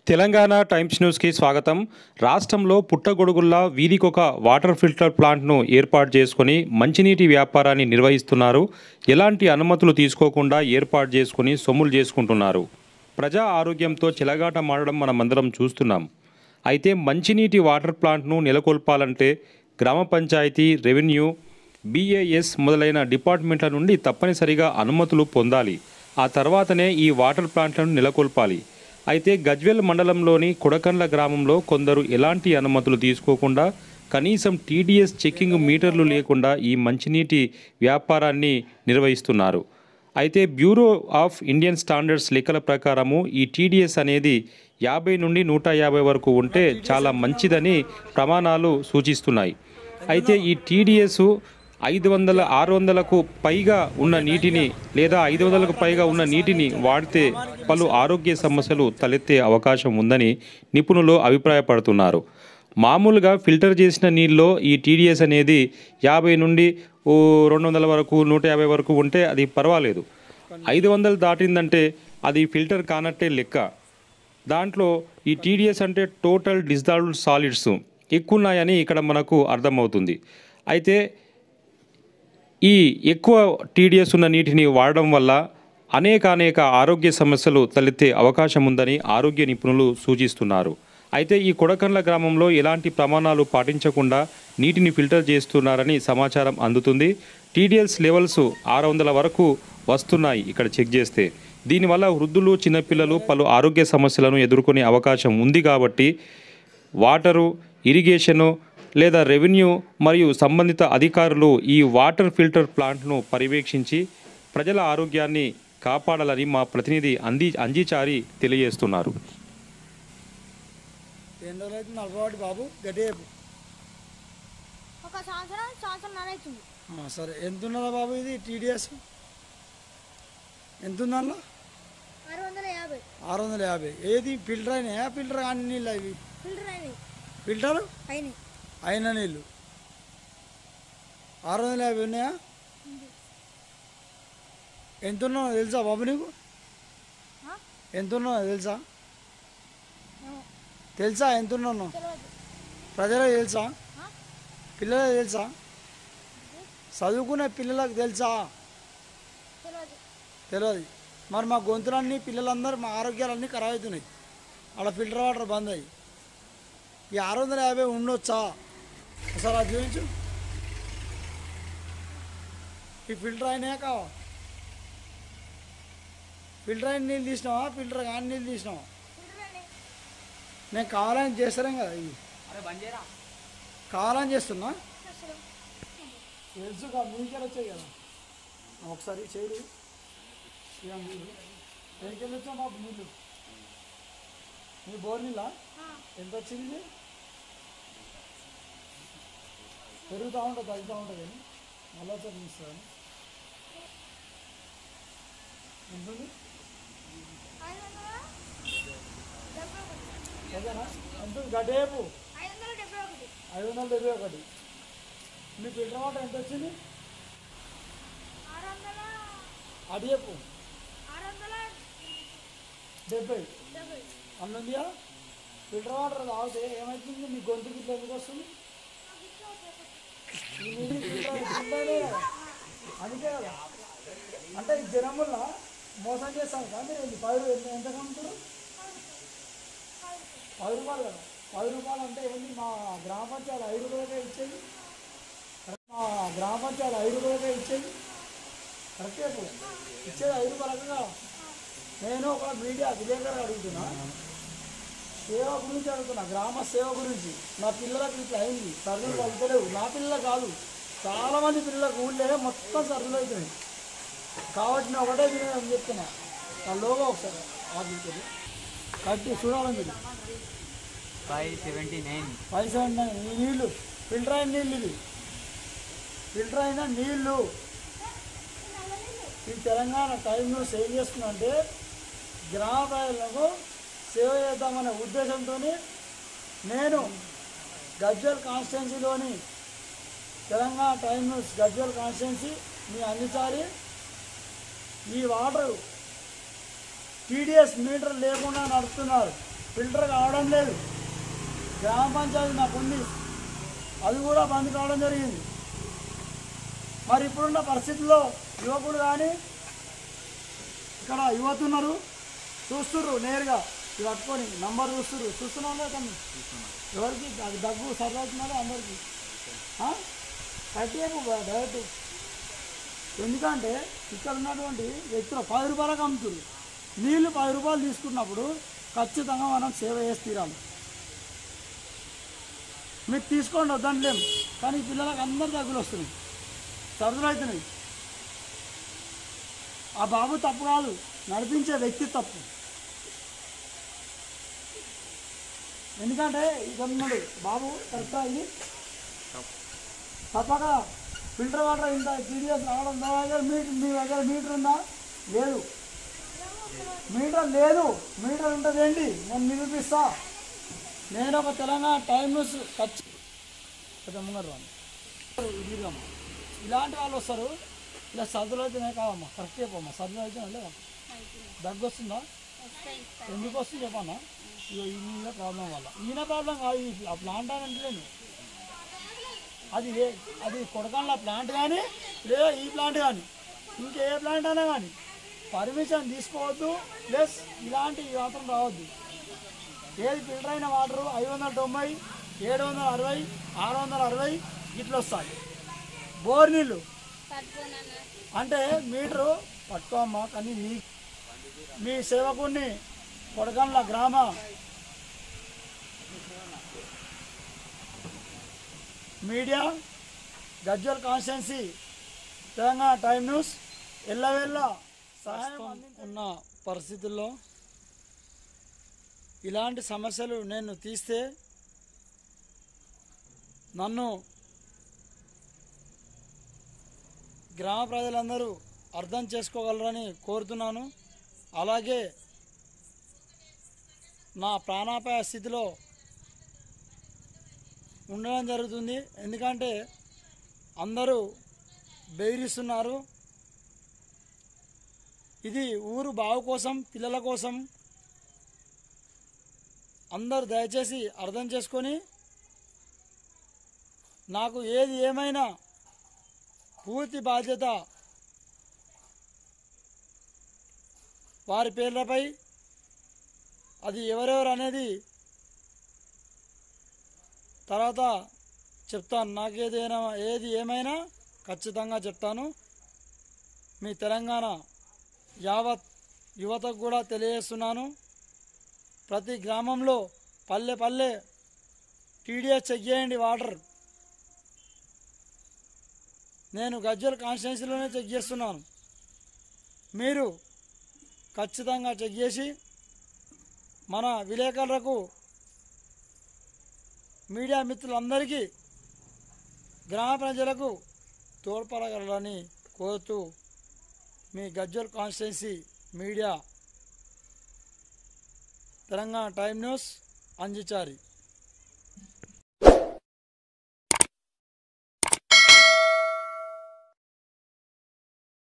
Telangana times న్యూస్కి స్వాగతం రాష్ట్రంలో పుట్టగొడుగుల్లా వీధికొక వాటర్ ఫిల్టర్ ప్లాంట్ను ఏర్పాటు చేసుకొని మంచినీటి వ్యాపారాన్ని నిర్వహిస్తున్నారు ఎలాంటి అనుమతులు తీసుకోకుండా ఏర్పాటు చేసుకొని సొమ్ములు చేసుకుంటున్నారు ప్రజా ఆరోగ్యంతో చెలగాట మాడడం మనమందరం చూస్తున్నాం అయితే మంచినీటి వాటర్ ప్లాంట్ను నెలకొల్పాలంటే గ్రామ పంచాయతీ రెవెన్యూ బీఏఎస్ మొదలైన డిపార్ట్మెంట్ల నుండి తప్పనిసరిగా అనుమతులు పొందాలి ఆ తర్వాతనే ఈ వాటర్ ప్లాంట్లను నెలకొల్పాలి అయితే గజ్వెల్ మండలంలోని కొడకండ్ల గ్రామంలో కొందరు ఎలాంటి అనుమతులు తీసుకోకుండా కనీసం టీడీఎస్ చెక్కింగ్ మీటర్లు లేకుండా ఈ మంచినీటి వ్యాపారాన్ని నిర్వహిస్తున్నారు అయితే బ్యూరో ఆఫ్ ఇండియన్ స్టాండర్డ్స్ లెక్కల ప్రకారము ఈ టీడీఎస్ అనేది యాభై నుండి నూట యాభై వరకు ఉంటే చాలా మంచిదని ప్రమాణాలు సూచిస్తున్నాయి అయితే ఈ టీడీఎస్ ఐదు వందల ఆరు వందలకు పైగా ఉన్న నీటిని లేదా ఐదు వందలకు పైగా ఉన్న నీటిని వాడితే పలు ఆరోగ్య సమస్యలు తలెత్తే అవకాశం ఉందని నిపుణులు అభిప్రాయపడుతున్నారు మామూలుగా ఫిల్టర్ చేసిన నీళ్ళలో ఈ టీడీఎస్ అనేది యాభై నుండి ఓ రెండు వందల వరకు నూట యాభై వరకు ఉంటే అది పర్వాలేదు ఐదు వందలు దాటిందంటే అది ఫిల్టర్ కానట్టే లెక్క దాంట్లో ఈ టీడీఎస్ అంటే టోటల్ డిజాల్వ్డ్ సాలిడ్స్ ఎక్కువ ఉన్నాయని ఇక్కడ మనకు అర్థమవుతుంది అయితే ఈ ఎక్కువ టీడీఎస్ ఉన్న నీటిని వాడడం వల్ల అనేక అనేక ఆరోగ్య సమస్యలు తలెత్తే అవకాశం ఉందని ఆరోగ్య నిపుణులు సూచిస్తున్నారు అయితే ఈ కొడకండ్ల గ్రామంలో ఎలాంటి ప్రమాణాలు పాటించకుండా నీటిని ఫిల్టర్ చేస్తున్నారని సమాచారం అందుతుంది టీడీఎస్ లెవెల్స్ ఆరు వందల వరకు వస్తున్నాయి ఇక్కడ చెక్ చేస్తే దీనివల్ల వృద్ధులు చిన్నపిల్లలు పలు ఆరోగ్య సమస్యలను ఎదుర్కొనే అవకాశం ఉంది కాబట్టి వాటరు ఇరిగేషను లేదా రెవెన్యూ మరియు సంబంధిత అధికారులు ఈ వాటర్ ఫిల్టర్ ప్లాంట్ను పర్యవేక్షించి ప్రజల ఆరోగ్యాన్ని కాపాడాలని మా ప్రతినిధి అంది అంజీచారి తెలియజేస్తున్నారు ఎన్ని రోజులు అయితే నలభై బాబు గడ్డి చెప్పు ఒక సంవత్సరం సంవత్సరం నడుస్తుంది ఆ, సరే ఎంత ఉన్నదా బాబు ఇది టీడీఎస్ ఎంత ఉంది అందులో ఆరు వందల యాభై ఆరు వందల యాభై ఏది ఫిల్టర్ అయినాయా ఫిల్టర్ కాని నీళ్ళు అవి ఫిల్టర్ అయినాయి ఫిల్టర్ అయినాయి అయిన నీళ్ళు ఆరు వందల యాభై ఉన్నాయా ఎంత ఉన్నావు తెలుసా బాబు నీకు ఆ? ఎంత ఉన్నావు తెలుసా ఏమో తెలుసా ఎంత ఉన్నావు తెలియదు ప్రజలకు తెలుసా ఆ? పిల్లలకు తెలుసా చదువుకునే పిల్లలకు తెలుసా తెలియదు తెలియదు మరి మా గొంతులన్నీ పిల్లలందరూ మా ఆరోగ్యాలన్నీ ఖరాబ్ అవుతున్నాయి అలా ఫిల్టర్ వాటర్ బంద్ అయ్యి ఈ ఆరు వందల యాభై ఉండొచ్చా ఒకసారి అది చూపించు ఈ ఫిల్టర్ అయినాయా కావా ఫిల్టర్ అయిన నీళ్ళు తీసినావా ఫిల్టర్ కాని నీళ్ళు తీసినావా ఫిల్టర్ అయినాయి నేను కావాలని చేస్తారేం కదా ఇవి కావాలని చేస్తున్నా అసలు తెలుసు కదా మీకే వచ్చాయి కదా ఒకసారి చేయరు ఇక నీళ్ళు ఎక్కడికి వచ్చా బాబు నీళ్ళు మీ బోర్ నీళ్ళ ఆ, ఎంత వచ్చింది పెరుగుతూ ఉంటుంది తగ్గుతూ ఉంటుంది అని మళ్ళీ ఒకసారి తీస్తాను ఎంత ఉంది ఐదు వందల డెబ్బై ఒకటి ఓకేనా ఎంత ఉంది గడ్డేపు ఐదు వందల డెబ్బై ఒకటి ఐదు వందల డెబ్బై ఒకటి మీ ఫిల్టర్ వాటర్ ఎంత వచ్చింది ఆరు వందల అడియపు ఆరు వందల డెబ్బై డెబ్బై అన్నుందియా ఫిల్టర్ వాటర్ తాగితే ఏమవుతుంది మీ గొంతుకి ఇట్లా ఎందుకు వస్తుంది నాకు ఇష్టం వచ్చేసి ఈ నీళ్ళు ఫిల్టర్ ఫిల్టరే కదా అందుకే కదా అంటే ఈ జనం వల్ల మోసం చేస్తాను కదా మీరు ఏంది పది రూ- ఎంత ఎంత కమ్ముతారు పది రూపాయలు కదా పది రూపాయలు అంటే ఏంది మా గ్రామ పంచాయతీ ఐదు రూపాయలకే ఇచ్చేది కరెక్ట్ మా గ్రామ పంచాయతీ ఐదు రూపాయలకే ఇచ్చేది కరెక్టే ఇప్పుడు ఇచ్చేది ఐదు రూపాయలకు కదా నేను ఒక మీడియా విలేకరు అడుగుతున్నా సేవ గురించి అడుగుతున్నా గ్రామ సేవ గురించి నా పిల్లలకు ఇట్లా అయింది సర్దులు కలుపుతలేవు నా పిల్లలు కాదు చాలా మంది పిల్లలకు ఊళ్ళో మొత్తం సర్దులు అవుతున్నాయి కాబట్టి నేను ఒకటే వినయం చెప్తున్నా నా లోగో ఒకసారి ఆఫీసులు కట్టి చూడాలి మీరు five seventy nine five seven nine ఈ నీళ్ళు ఫిల్టర్ అయిన నీళ్ళు ఇది ఫిల్టర్ అయిన నీళ్ళు ఈ తెలంగాణ టైం న్యూస్ ఏం చేస్తుందంటే గ్రామ ప్రజలకు సేవ చేద్దామనే ఉద్దేశంతో నేను గజ్వల్ కాన్స్టిట్యున్సీలోని Telangana time news Gajwel constituency మీ అన్నిసారి ఈ వాటర్ టీడీఎస్ మీటర్ లేకుండా నడుపుతున్నారు ఫిల్టర్ కావడం లేదు గ్రామ పంచాయతీ నాకు ఉంది అది కూడా బంద్ కావడం జరిగింది మరి ఇప్పుడున్న పరిస్థితుల్లో యువకుడు కానీ ఇక్కడ యువత ఉన్నారు చూస్తుర్రు నేరుగా ఇది పట్టుకొని నంబర్ చూస్తుర్రు చూస్తున్నాం లేదా తమ్ముడు? ఎవరికి దగ్గు- దగ్గు సర్వవుతున్నారు అందరికి కట్టేపు డైరెక్ట్ ఎందుకంటే ఇక్కడ ఉన్నటువంటి వ్యక్తులు పది రూపాయలకు అమ్ముతున్నారు నీళ్లు పది రూపాయలు తీసుకున్నప్పుడు ఖచ్చితంగా మనం సేవ చేసి తీరాలి మీరు తీసుకోండి వద్దంటలేం కానీ ఈ పిల్లలకు అందరు దగ్గులు వస్తున్నాయి సర్దులు అవుతున్నాయి ఆ బాబు తప్పు కాదు నడిపించే వ్యక్తి తప్పు ఎందుకంటే ఇక్కడ ఉన్నాడు బాబు కరెక్టా ఇది తప్పక ఫిల్టర్ వాటర్ ఇంత టీడీఎస్ రావడం నా దగ్గర మీటర్ మీ దగ్గర మీటర్ ఉందా లేదు మీటర్ లేదు మీటర్ ఉంటుంది ఏంటి నేను నిరూపిస్తా నేను ఒక తెలంగాణ టైం న్యూస్ ఖచ్చి కొంచెం ముంగరు రాను. ఇదిగమ్మా. ఇలాంటి వాళ్ళు వస్తారు ఇలా సర్దులు అయితేనే కావమ్మా కరెక్ట్ చెప్పమ్మా సర్దులు అయితే లేదా దగ్గు వస్తుందా ఎందుకు వస్తుంది చెప్పన్నా ఇగో ఈయన ప్రాబ్లం వల్ల ఈయన ప్రాబ్లం కాదు ఈ ఆ ప్లాంట్ అని అంటలేను అది ఏ- అది కొడకండ్ల ప్లాంట్ కానీ లేదా ఈ ప్లాంట్ కానీ ఇంకే ప్లాంట్ అయినా కానీ పర్మిషన్ తీసుకోవద్దు ప్లస్ ఇలాంటి మాత్రం రావద్దు ఏది ఫిల్టర్ అయిన వాటర్ ఐదు వందల తొంభై ఏడు వందల అరవై ఆరు వందల అరవై ఇట్లా వస్తాయి బోర్ నీళ్ళు అంటే మీటరు పట్టుకోమ్మా కానీ మీ మీ సేవకుడిని కొడకండ్ల గ్రామ media Gajwel constituency Telangana time news ఎల్లవెల్ల సహాయం ఉన్న పరిస్థితుల్లో ఇలాంటి సమస్యలు నేను తీస్తే నన్ను గ్రామ ప్రజలందరూ అర్థం చేసుకోగలరని కోరుతున్నాను అలాగే నా ప్రాణాపాయ స్థితిలో ఉండడం జరుగుతుంది ఎందుకంటే అందరూ బెదిరిస్తున్నారు ఇది ఊరు బావు కోసం పిల్లల కోసం అందరు దయచేసి అర్థం చేసుకొని నాకు ఏది ఏమైనా పూర్తి బాధ్యత వారి పేర్లపై అది ఎవరెవరు అనేది తర్వాత చెప్తాను నాకేదైనా ఏది ఏమైనా ఖచ్చితంగా చెప్తాను మీ తెలంగాణ యావత్ యువతకు కూడా తెలియజేస్తున్నాను ప్రతి గ్రామంలో పల్లె పల్లె టీడీఎస్ చెక్ చేయండి వాటర్ నేను గజ్జల కాన్స్టిట్యున్సీలోనే చెక్ చేస్తున్నాను మీరు ఖచ్చితంగా చెక్ చేసి మన విలేకరులకు మీడియా మిత్రులందరికీ గ్రామ ప్రజలకు తోడ్పడగలరని కోరుతూ మీ Gajwel constituency media Telangana time news అంజిచారి